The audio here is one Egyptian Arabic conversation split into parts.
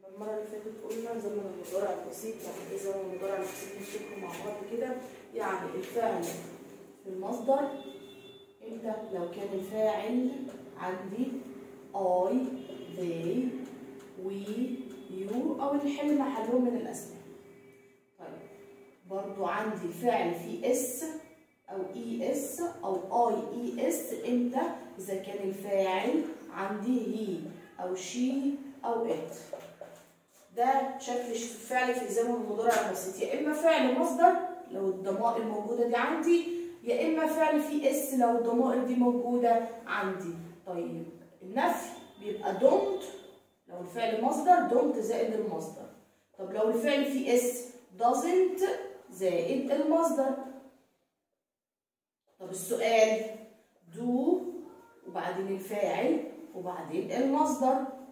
المرة اللي فاتت قلنا زمن المضارع البسيط يعني ايه زمن المضارع البسيط نفتكره مع بعض كده يعني الفعل في المصدر امتى لو كان الفاعل عندي I they we you او نحل محلهم من الاسماء طيب برضو عندي الفعل فيه اس او اي اس او اي اي اس امتى اذا كان الفاعل عندي هي او شي او ات ده شكل الفعل في زمن المضارع البسيط يا اما فعل مصدر لو الضمائر موجوده دي عندي يا اما فعل فيه اس لو الضمائر دي موجوده عندي طيب النفي بيبقى don't لو الفعل مصدر don't زائد المصدر طب لو الفعل فيه اس doesn't زائد المصدر طب السؤال do وبعدين الفاعل وبعدين المصدر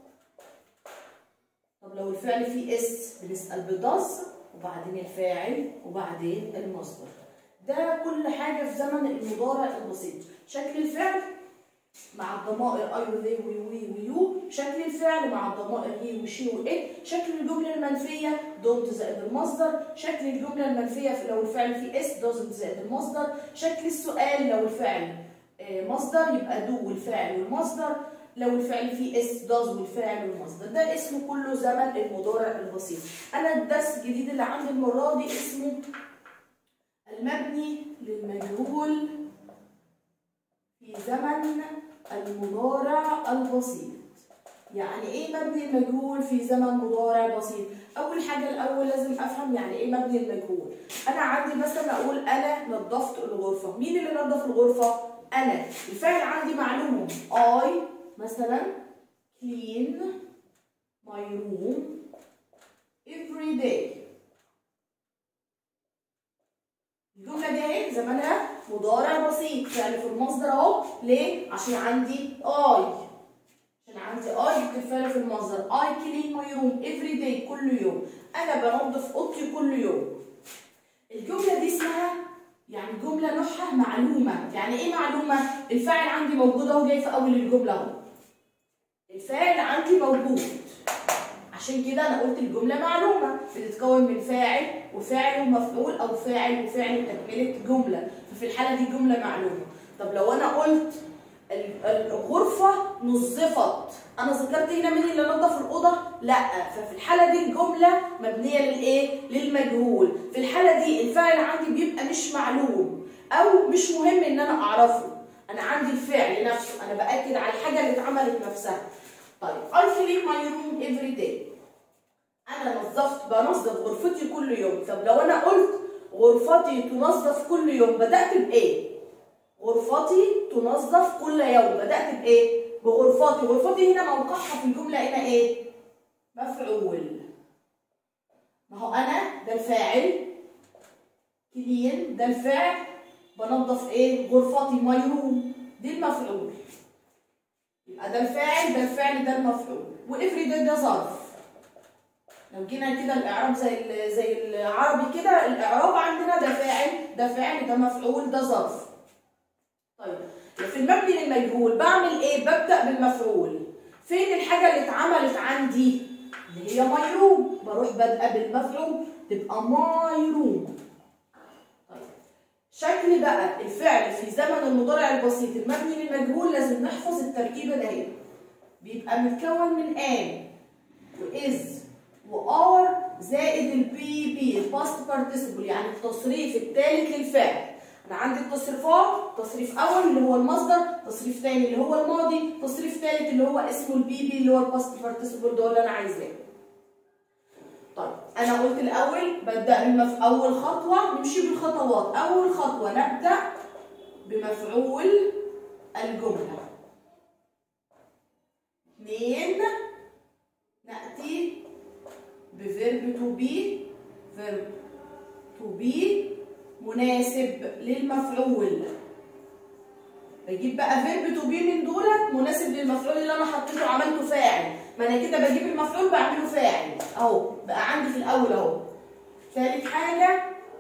طب لو الفعل فيه اس بنسأل بداز وبعدين الفاعل وبعدين المصدر ده كل حاجة في زمن المضارع البسيط شكل الفعل مع الضمائر اي وذي وي وي ويو شكل الفعل مع الضمائر هي وشي وات شكل الجملة المنفية دونت زائد المصدر شكل الجملة المنفية لو الفعل فيه اس doesn't زائد المصدر شكل السؤال لو الفعل مصدر يبقى دو والفاعل والمصدر لو الفعل فيه اس داز والفاعل والمصدر ده اسمه كله زمن المضارع البسيط انا الدرس الجديد اللي عندي المره دي اسمه المبني للمجهول في زمن المضارع البسيط يعني ايه مبني المجهول في زمن مضارع بسيط اول حاجه الاول لازم افهم يعني ايه مبني المجهول انا عندي مثلا اقول انا نظفت الغرفه مين اللي نظف الغرفه انا الفعل عندي معلومه I مثلا clean my room every day الجملة دي اهي زمانها مضارع بسيط فعل في المصدر اهو ليه؟ عشان عندي I عشان عندي I يكتب فعل في المصدر I clean my room every day كل يوم أنا بنظف أوضتي كل يوم الجملة دي اسمها يعني جملة نوعها معلومة يعني ايه معلومة؟ الفاعل عندي موجود اهو جاي في أول الجملة اهو الفاعل عندي موجود عشان كده انا قلت الجمله معلومه بتتكون من فاعل وفاعل ومفعول او فاعل وفعل وتكمله جمله ففي الحاله دي جمله معلومه طب لو انا قلت الغرفه نظفت انا ذكرت هنا مين اللي نظف الاوضه لا ففي الحاله دي الجمله مبنيه للايه للمجهول في الحاله دي الفاعل عندي بيبقى مش معلوم او مش مهم ان انا اعرفه انا عندي الفعل نفسه انا باكد على الحاجه اللي اتعملت نفسها طيب I clean my room every day انا نظفت بنظف غرفتي كل يوم طب لو انا قلت غرفتي تنظف كل يوم بدات بايه غرفتي تنظف كل يوم بدات بايه بغرفتي غرفتي هنا موقعها في الجمله هنا ايه مفعول ما هو انا ده الفاعل كلين ده الفعل بنظف ايه غرفتي ماي روم دي المفعول يبقى ده الفاعل ده الفعل ده المفعول وافري ده ده ظرف لو جينا كده الاعراب زي زي العربي كده الاعراب عندنا ده فاعل ده فعل ده مفعول ده ظرف طيب في المبني للمجهول بعمل ايه ببدا بالمفعول فين الحاجه اللي اتعملت عندي اللي هي ماي روم بروح بادئه بالمفعول تبقى ماي روم شكل بقى الفعل في زمن المضارع البسيط المبني للمجهول لازم نحفظ التركيبه دهي بيبقى متكون من ان واز وار زائد البي بي الباست بارتيسيبل يعني التصريف الثالث للفعل انا عندي التصريفات تصريف اول اللي هو المصدر تصريف ثاني اللي هو الماضي تصريف ثالث اللي هو اسمه البي بي اللي هو الباست بارتيسيبل ده اللي انا عايزاه طيب انا قلت الاول ببدا بمف... اول خطوه نمشي بالخطوات اول خطوه نبدا بمفعول الجمله اثنين ناتي بفيرب تو بي فيرب تو بي مناسب للمفعول بجيب بقى فيرب تو بي من دولت مناسب للمفعول اللي انا حطيته عملته فاعل ما انا كده بجيب المفعول بعمله فاعل اهو بقى عندي في الاول اهو ثالث حاجه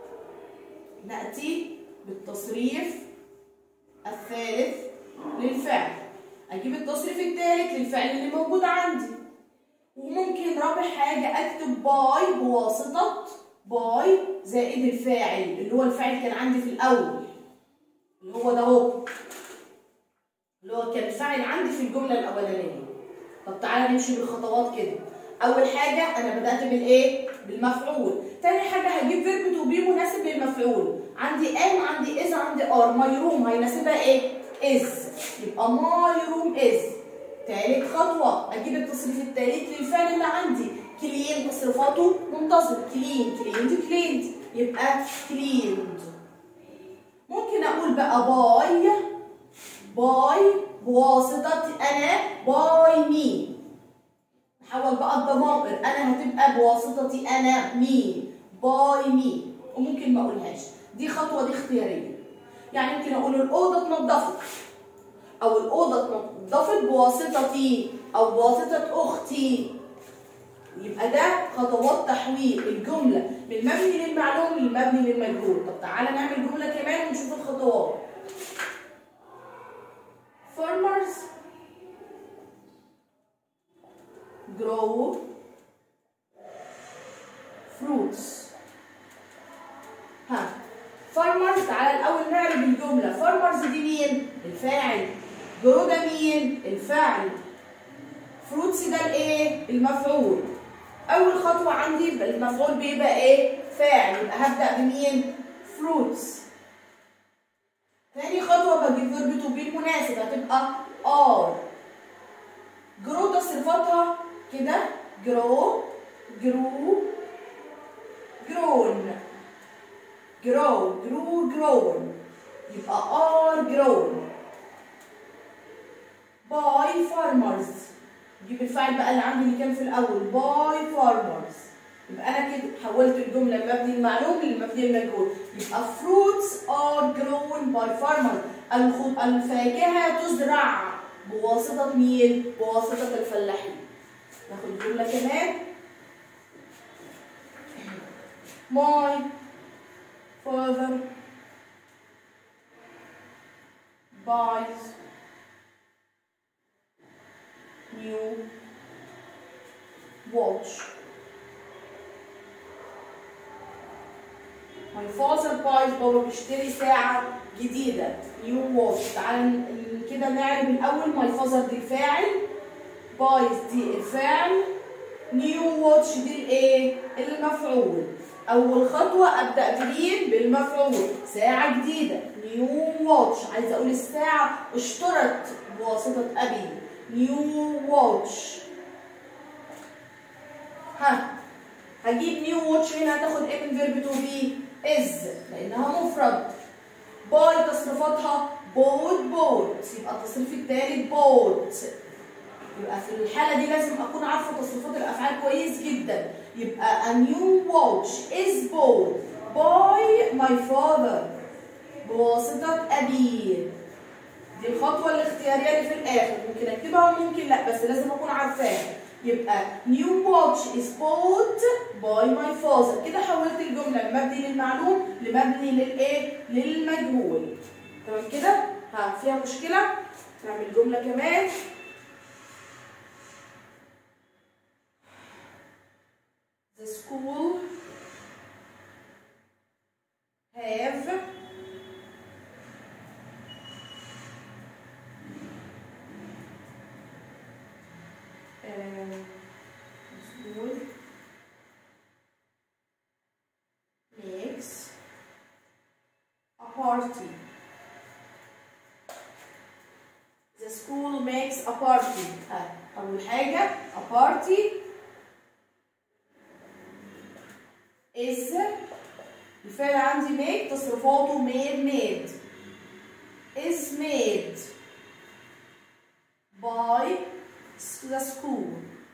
ناتي بالتصريف الثالث للفعل اجيب التصريف الثالث للفعل اللي موجود عندي وممكن رابع رابع حاجة اكتب باي بواسطة باي زائد الفاعل اللي هو الفاعل كان عندي في الاول اللي هو ده اهو اللي هو كان فاعل عندي في الجملة الاولانية طب تعالى نمشي بالخطوات كده اول حاجة انا بدأت بالايه بالمفعول تاني حاجة هجيب فيرب تو بي مناسب للمفعول عندي ام عندي از عندي ار ماي روم هيناسبها ايه از يبقى ماي روم از تالت خطوة أجيب التصريف التالت للفعل اللي عندي كلين تصريفاته منتصب كلين كليند كليند يبقى كليند ممكن أقول بقى باي باي بواسطة أنا باي مي نحول بقى الضمائر أنا هتبقى بواسطتي أنا مي باي مي وممكن ما أقولهاش دي خطوة دي اختيارية يعني ممكن أقول الأوضة اتنضفت او الاوضه اتنضفت بواسطتي او بواسطه اختي يبقى ده خطوات تحويل الجمله من مبني للمعلوم للمبني للمجهول طب تعالى نعمل جمله كمان ونشوف الخطوات farmers grow fruits ها farmers تعالى الاول نعرف الجمله farmers دي مين الفاعل جرو ده مين؟ الفاعل فروتس ده الايه؟ المفعول أول خطوة عندي المفعول بيبقى ايه؟ فاعل يبقى هبدأ بمين؟ فروتس تاني خطوة بجيب فيرب تو بي المناسب هتبقى ار جرو ده صفاتها كده جرو جرو جرون جرو جرو جرون يبقى ار جرون باي فارمرز جيب الفاعل بقى اللي عندي اللي كان في الاول باي فارمرز يبقى انا كده حولت الجمله من مبني المعلوم لمبني المجهول يبقى fruits are grown by farmers الفاكهه تزرع بواسطه مين بواسطه الفلاحين ناخد جمله كمان my father buys new watch. My father buys بابا بيشتري ساعة جديدة new watch تعال كده نعرف الأول my father دي الفاعل buys دي الفاعل new watch دي الايه؟ المفعول أول خطوة أبدأ بمين؟ بالمفعول ساعة جديدة new watch عايزة أقول الساعة اشترت بواسطة أبي نيو واتش ها هجيب نيو واتش هنا هتاخد ايه من فيرب تو بي از لانها مفرد باي تصريفاتها بوت بوت يبقى التصريف التالت بوت يبقى في الحالة دي لازم أكون عارفة تصريفات الأفعال كويس جدا يبقى a new watch is bought by my father بواسطة أبي دي الخطوة الاختيارية اللي في الآخر ممكن أكتبها وممكن لأ بس لازم أكون عارفاها يبقى new watch is bought by my father كده حولت الجملة من مبني للمعلوم لمبني للإيه؟ للمجهول تمام كده؟ ها فيها مشكلة؟ نعمل جملة كمان The school have um, school makes a party. The school makes a party. ها، أول حاجة a party is الفعل عندي make تصرفاته made made is made by the school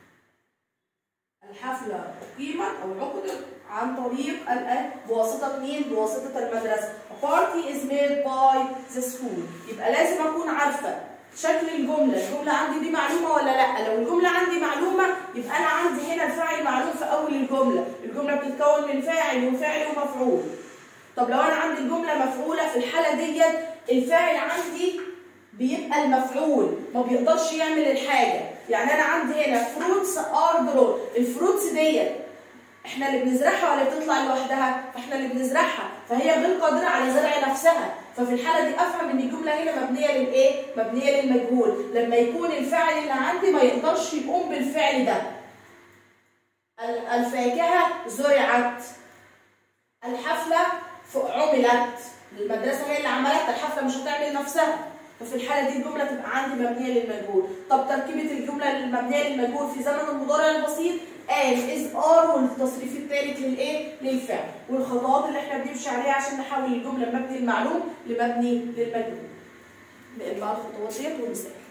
الحفلة أقيمت أو عقدت عن طريق ال بواسطة مين؟ بواسطة المدرسة. A party is made by the school. يبقى لازم أكون عارفة شكل الجملة، الجملة عندي دي معلومة ولا لأ؟ لو الجملة عندي معلومة يبقى أنا عندي هنا الفاعل معلوم في أول الجملة، الجملة بتتكون من فاعل وفاعل ومفعول. طب لو أنا عندي الجملة مفعولة في الحالة ديت الفاعل عندي بيبقى المفعول ما بيقدرش يعمل الحاجة يعني انا عندي هنا فروتس ار جرون الفروتس ديت احنا اللي بنزرعها ولا بتطلع لوحدها فاحنا اللي بنزرعها فهي غير قادره على زرع نفسها ففي الحاله دي افهم ان الجمله هنا مبنيه للايه مبنيه للمجهول لما يكون الفاعل اللي عندي ما يقدرش يقوم بالفعل ده ال- الفاكهه زرعت الحفله ف- عملت المدرسه هي اللي عملتها الحفله مش هتعمل نفسها ففي الحاله دي الجمله تبقى عندي مبنيه للمجهول طب تركيبه الجمله المبنيه للمجهول في زمن المضارع البسيط قال از ار والتصريف الثالث للايه للفعل والخطوات اللي احنا بنمشي عليها عشان نحول الجمله من مبني المعلوم لمبني للمجهول نقل بعض الخطوات ديت ونسال